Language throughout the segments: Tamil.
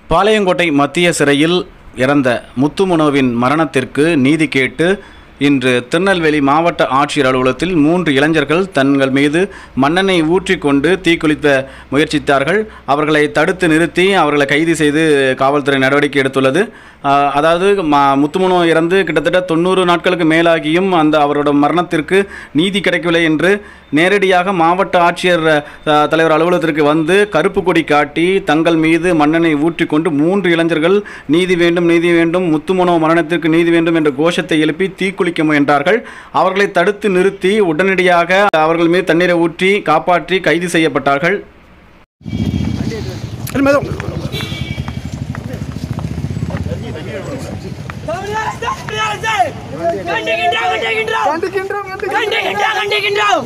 பாளையங்கோட்டை மத்திய சிறையில் இறந்த முத்துமனோவின் மரணத்திற்கு நீதி கேட்டு இன்று திருநெல்வேலி மாவட்ட ஆட்சியர் அலுவலகத்தில் மூன்று இளைஞர்கள் தங்கள் மீது மண்ணெண்ணெய் ஊற்றிக்கொண்டு தீக்குளித்த முயற்சித்தார்கள் அவர்களை தடுத்து நிறுத்தி அவர்களை கைது செய்து காவல்துறை நடவடிக்கை எடுத்துள்ளது ஆஹ், அதாவது மா முத்துமனோ இறந்து கிட்டத்தட்ட தொண்ணூறு நாட்களுக்கு மேலாகியும் அந்த அவரோட மரணத்திற்கு நீதி கிடைக்கவில்லை என்று நேரடியாக மாவட்ட ஆட்சியர் அஹ், தலைவர் அலுவலகத்திற்கு வந்து கருப்பு கொடி காட்டி தங்கள் மீது மண்ணெண்ணெய் ஊற்றிக்கொண்டு மூன்று இளைஞர்கள் நீதி வேண்டும் நீதி வேண்டும் முத்துமனோ மரணத்திற்கு நீதி வேண்டும் என்ற கோஷத்தை எழுப்பி தீக்குளிக்க முயன்றார்கள் அவர்களை தடுத்து நிறுத்தி உடனடியாக அவர்கள் மீது தண்ணீரை ஊற்றி காப்பாற்றி கைது செய்யப்பட்டார்கள் கண்டிக்கின்றோம் கண்டிக்கின்றோம் கண்டிக்கின்றோம் கண்டிக்கின்றோம்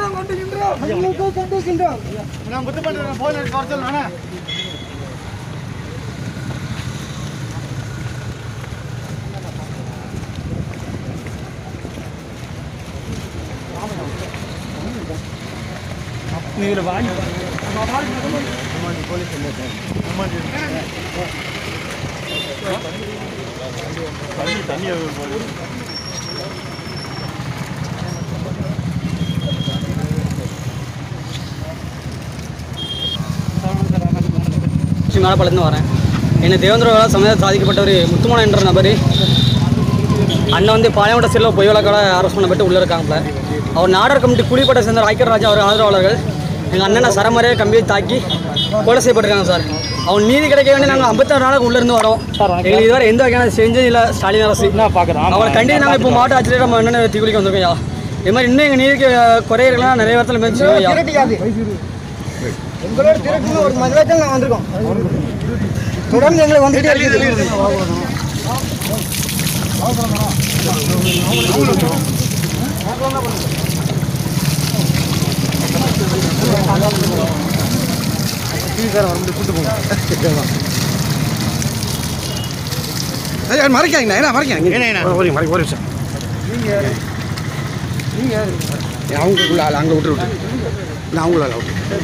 ஸ்ரீ மேலப்பாளையத்துலேருந்து வரேன் என்னை தேவேந்திரவாத சமுதாய சாதிக்கப்பட்ட ஒரு முத்துமணன் என்ற நபர் அண்ணன் வந்து பாளையங்கோட்டை சிறையில் பொய் வழக்காட அரெஸ்ட் பண்ணப்பட்டு உள்ளே இருக்காங்கள அவர் நாடர் கமிட்டி குடிப்பட்ட சேர்ந்த ஐக்கர் ராஜா அவர் ஆதரவாளர்கள் எங்கள் அண்ணனை சரமறையாக கம்பியை தாக்கி கொலை செய்யப்பட்டிருக்காங்க சார் அவன் நீதி கிடைக்க வேண்டிய நாங்கள் ஐம்பத்தாறு நாளுக்கு உள்ளே இருந்து வரோம் எங்களுக்கு இதுவரை எந்த வகையான செஞ்சதும் இல்லை ஸ்டாலின் அரசு அவரை கண்டித்து நாங்கள் இப்போ மாவட்ட ஆட்சியர் நம்ம அண்ணனை தீக்குளிக்க வந்திருக்கோம் ஐயா இது மாதிரி இன்னும் எங்கள் நீதிக்கு குறையிறலாம் நிறைய இடத்துல முயற்சி செய்வோம் ஐயா எங்களோட திரட்டு ஒரு மதுராஜல் நான் வந்திருக்கோம் தொடர்ந்து எங்களை வந்துட்டே இருக்குது மறைக்காதீங்கண்ணா என்ன மறைக்காதீங்க ஒரு மறை ஒரு நிமிஷம் நீங்கள் அவங்களுக்குள்ள ஆள் அங்கே விட்டு விட்டு இல்லை அவங்கள விட்டு